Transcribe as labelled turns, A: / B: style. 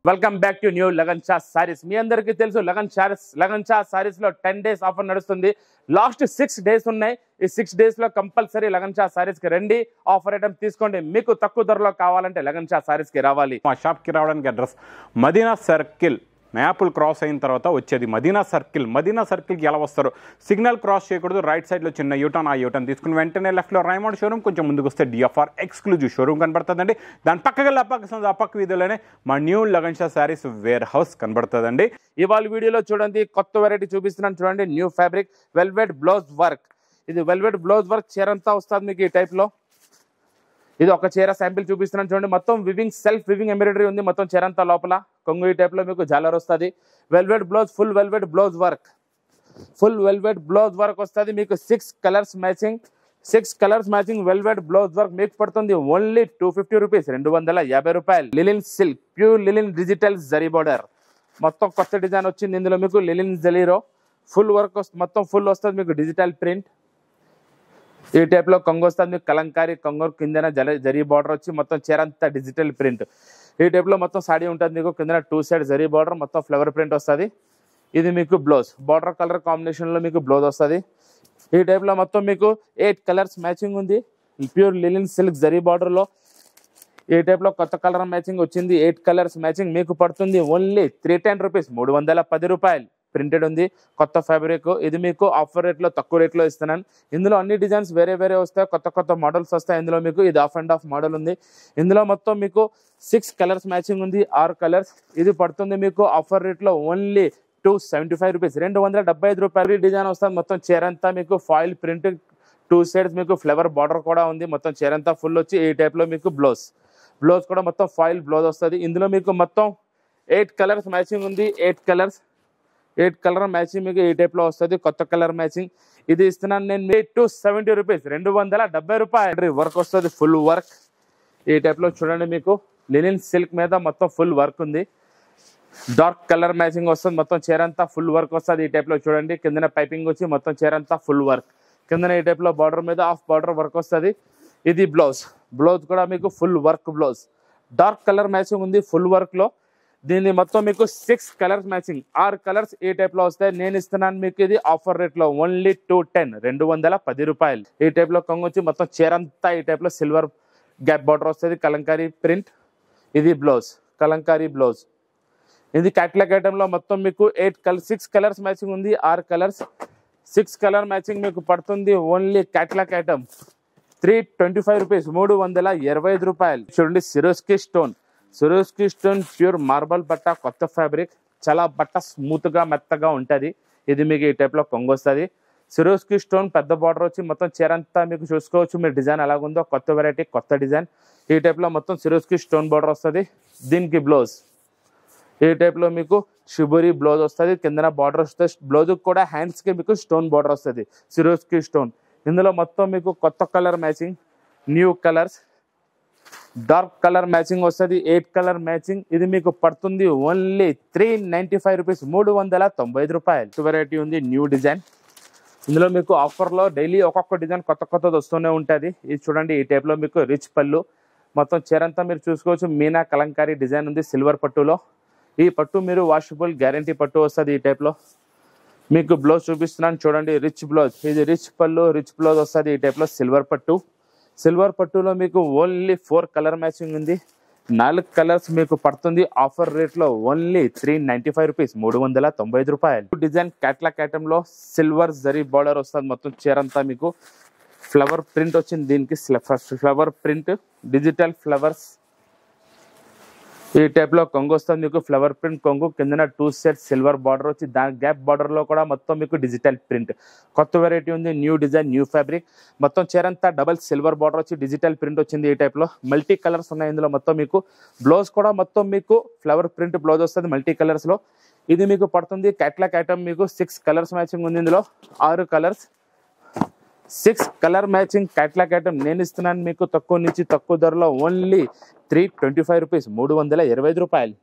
A: welcome back to new Lagan Sha sarees మీ అందరికీ తెలుసు లగన్ షారీస్ లగన్ షా సారీస్ లో టెన్ డేస్ ఆఫర్ నడుస్తుంది లాస్ట్ సిక్స్ డేస్ ఉన్నాయి ఈ సిక్స్ డేస్ లో కంపల్సరీ లగన్ షా సారీస్ కి రండి ఆఫర్ ఐటమ్ తీసుకోండి మీకు తక్కువ ధరలో కావాలంటే లగన్ షా సారీస్ కి రావాలి
B: మా షాప్కి రావడానికి address Madina circle maple cross అయిన తర్వాత వచ్చేది మదీనా సర్కిల్ మదీనా సర్కిల్కి ఎలా వస్తారు సిగ్నల్ క్రాస్ చేయకూడదు రైట్ సైడ్లో చిన్న యూటర్న్ ఆ యూటర్న్ తీసుకుని వెంటనే లెఫ్ట్లో రైమౌండ్ షోరూమ్ కొంచెం ముందుకు వస్తే డిఎఫ్ఆర్ ఎక్స్క్లూజివ్ షోరూమ్ కనబడుతుందండి దాని పక్కకి అప్పక అప్పక్క వీధిలోనే మా new Lagan Sha sarees warehouse కనబడుతుందండి
A: ఇవాళ వీడియోలో చూడండి కొత్త వెరైటీ చూపిస్తున్నాను చూడండి new fabric velvet blouse work ఇది వెల్వెట్ బ్లౌజ్ వర్క్ చీర అంతా వస్తుంది మీకు ఈ టైప్ లో ఇది ఒక చీర శాంపిల్ చూపిస్తున్నాను చూడండి మొత్తం వివింగ్ సెల్ఫ్ వివింగ్ ఎంబ్రాయిడరీ ఉంది మొత్తం చీర అంతా లోపల కొంగు ఈ టైప్ లో మీకు జాలర్ వస్తుంది velvet blouse full velvet blouse work full velvet blouse work వస్తుంది మీకు six colours matching six colours matching velvet blouse work మీకు పడుతుంది ఓన్లీ టూ ఫిఫ్టీ రూపీస్ రెండు వందల యాభై రూపాయలు linen silk pure linen digital zari border మొత్తం కొత్త డిజైన్ వచ్చింది ఇందులో మీకు లిలిన్ జలీరో ఫుల్ వర్క్ మొత్తం ఫుల్ వస్తుంది మీకు డిజిటల్ ప్రింట్ ఈ టైప్ లో కొంగు వస్తుంది మీకు కలంకారీ కొంగు కిందన జల జరీ బార్డర్ వచ్చి మొత్తం చీర అంతా డిజిటల్ ప్రింట్ ఈ టైప్ లో మొత్తం సాడీ ఉంటుంది మీకు కిందన టూ సైడ్ జరీ బార్డర్ మొత్తం ఫ్లవర్ ప్రింట్ వస్తుంది ఇది మీకు బ్లౌజ్ బార్డర్ కలర్ కాంబినేషన్ లో మీకు బ్లౌజ్ వస్తుంది ఈ టైప్ లో మొత్తం మీకు ఎయిట్ కలర్స్ మ్యాచింగ్ ఉంది pure linen silk zari border లో ఈ టైప్ లో కొత్త కలర్ మ్యాచింగ్ వచ్చింది ఎయిట్ కలర్స్ మ్యాచింగ్ మీకు పడుతుంది ఓన్లీ త్రీ టెన్ రూపీస్ మూడు వందల పది రూపాయలు ప్రింటెడ్ ఉంది కొత్త ఫ్యాబ్రిక్ ఇది మీకు ఆఫర్ రేట్ లో తక్కువ రేట్ లో ఇస్తున్నాను ఇందులో అన్ని డిజైన్స్ వేరే వేరే వస్తాయి కొత్త కొత్త మోడల్స్ వస్తాయి ఇందులో మీకు ఇది ఆఫ్ అండ్ ఆఫ్ మోడల్ ఉంది ఇందులో మొత్తం మీకు సిక్స్ కలర్స్ మ్యాచింగ్ ఉంది ఆరు కలర్స్ ఇది పడుతుంది మీకు ఆఫర్ రేట్ లో only two seventy five rupees రెండు వందల డెబ్బై ఐదు రూపాయలు డిజైన్ వస్తుంది మొత్తం చీర అంతా మీకు ఫాయిల్ ప్రింట్ టూ సైడ్స్ మీకు ఫ్లవర్ బార్డర్ కూడా ఉంది మొత్తం చీర అంతా ఫుల్ వచ్చి ఈ టైప్ లో మీకు బ్లౌజ్ బ్లౌజ్ కూడా మొత్తం ఫాయిల్ బ్లౌజ్ వస్తుంది ఇందులో మీకు మొత్తం ఎయిట్ కలర్స్ మ్యాచింగ్ ఉంది eight colours eight colour matching మీకు ఈ టైప్ లో వస్తుంది కొత్త కలర్ మ్యాచింగ్ ఇది ఇస్తున్నాను నేను టూ సెవెంటీ రూపీస్ రెండు వందల డెబ్బై రూపాయలు వర్క్ వస్తుంది ఫుల్ వర్క్ ఈ టైప్ లో చూడండి మీకు లినిన్ సిల్క్ మీద మొత్తం ఫుల్ వర్క్ ఉంది డార్క్ కలర్ మ్యాచింగ్ వస్తుంది మొత్తం చీర అంతా ఫుల్ వర్క్ వస్తుంది ఈ టైప్ లో చూడండి కిందన పైపింగ్ వచ్చి మొత్తం చీర అంతా ఫుల్ వర్క్ కిందన ఈ టైప్ లో బార్డర్ మీద హాఫ్ బార్డర్ వర్క్ వస్తుంది ఇది బ్లౌజ్ బ్లౌజ్ కూడా మీకు full work blouse dark colour matching ఉంది ఫుల్ వర్క్ లో దీన్ని మొత్తం మీకు సిక్స్ కలర్స్ మ్యాచింగ్ ఆరు కలర్స్ ఈ టైప్ లో వస్తాయి నేను ఇస్తున్నాను మీకు ఇది ఆఫర్ రేట్ లో ఓన్లీ టూ టెన్ రెండు వందల పది రూపాయలు ఈ టైప్ లో కొంగు వచ్చి మొత్తం చీర అంతా ఈ టైప్ లో సిల్వర్ గ్యాప్ బార్డర్ వస్తుంది కలంకారీ ప్రింట్ ఇది బ్లౌజ్ కలంకారీ బ్లౌజ్ ఇది క్యాట్లాగ్ ఐటమ్ లో మొత్తం మీకు eight colour six colours matching ఉంది ఆరు కలర్స్ సిక్స్ కలర్ మ్యాచింగ్ మీకు పడుతుంది only catalogue item three twenty five rupees మూడు వందల ఇరవై ఐదు రూపాయలు చూడండి Swarovski stone Swarovski stone pure marble బట్ట కొత్త ఫ్యాబ్రిక్ చాలా బట్ట స్మూత్ గా మెత్తగా ఉంటది ఇది మీకు ఈ టైప్ లో కొంగు వస్తుంది సిరోస్కి స్టోన్ పెద్ద బార్డర్ వచ్చి మొత్తం చీర అంతా మీకు చూసుకోవచ్చు మీరు డిజైన్ ఎలాగుందో కొత్త వెరైటీ కొత్త డిజైన్ ఈ టైప్ లో మొత్తం సిరోస్కి స్టోన్ బార్డర్ వస్తుంది దీనికి బ్లౌజ్ ఈ టైప్ లో మీకు షిబురి బ్లౌజ్ వస్తుంది కిందన బార్డర్ వస్తుంది బ్లౌజ్ కూడా హ్యాండ్స్ కి మీకు స్టోన్ బార్డర్ వస్తుంది సిరోస్కి స్టోన్ ఇందులో మొత్తం మీకు కొత్త colour matching new colours dark colour matching వస్తుంది ఎయిట్ కలర్ మ్యాచింగ్ ఇది మీకు పడుతుంది only three ninety five rupees మూడు వందల తొంభై ఐదు రూపాయలు వెరైటీ ఉంది న్యూ డిజైన్ ఇందులో మీకు ఆఫర్లో డైలీ ఒక్కొక్క డిజైన్ కొత్త కొత్తది వస్తూనే ఉంటుంది ఇది చూడండి ఈ టైప్లో మీకు రిచ్ పళ్ళు మొత్తం చీరంతా మీరు చూసుకోవచ్చు మీనా కలంకారీ డిజైన్ ఉంది సిల్వర్ పట్టులో ఈ పట్టు మీరు వాషబుల్ గ్యారంటీ పట్టు వస్తుంది ఈ టైప్లో మీకు బ్లౌజ్ చూపిస్తున్నాను చూడండి రిచ్ బ్లౌజ్ ఇది రిచ్ పళ్ళు రిచ్ బ్లౌజ్ వస్తుంది ఈ టైప్లో సిల్వర్ పట్టు సిల్వర్ పట్టులో మీకు ఓన్లీ ఫోర్ కలర్ మ్యాచింగ్ ఉంది నాలుగు కలర్స్ మీకు పడుతుంది ఆఫర్ రేట్ లో only three ninety five rupees మూడు వందల తొంభై ఐదు రూపాయలు డిజైన్ క్యాట్లాక్ ఐటమ్ లో సిల్వర్ జరీ బార్డర్ వస్తుంది మొత్తం చీర అంతా మీకు ఫ్లవర్ ప్రింట్ వచ్చింది దీనికి ఫ్లవర్ ప్రింట్ డిజిటల్ ఫ్లవర్స్ ఈ టైప్ లో కొంగు వస్తుంది మీకు ఫ్లవర్ ప్రింట్ కొంగు కిందన టూ సెట్ సిల్వర్ బార్డర్ వచ్చి దాని గ్యాప్ బార్డర్ లో కూడా మొత్తం మీకు డిజిటల్ ప్రింట్ కొత్త వెరైటీ ఉంది న్యూ డిజైన్ న్యూ ఫ్యాబ్రిక్ మొత్తం చీరంతా డబల్ సిల్వర్ బార్డర్ వచ్చి డిజిటల్ ప్రింట్ వచ్చింది ఈ టైప్ లో మల్టీ కలర్స్ ఉన్నాయి ఇందులో మొత్తం మీకు బ్లౌజ్ కూడా మొత్తం మీకు ఫ్లవర్ ప్రింట్ బ్లౌజ్ వస్తుంది మల్టీ కలర్స్ లో ఇది మీకు పడుతుంది క్యాట్లాక్ ఐటమ్ మీకు సిక్స్ కలర్స్ మ్యాచింగ్ ఉంది ఇందులో ఆరు colours six colour matching catalogue item నేను ఇస్తున్నాను మీకు తక్కువ నుంచి తక్కువ ధరలో only three twenty five rupees మూడు వందల ఇరవై ఐదు రూపాయలు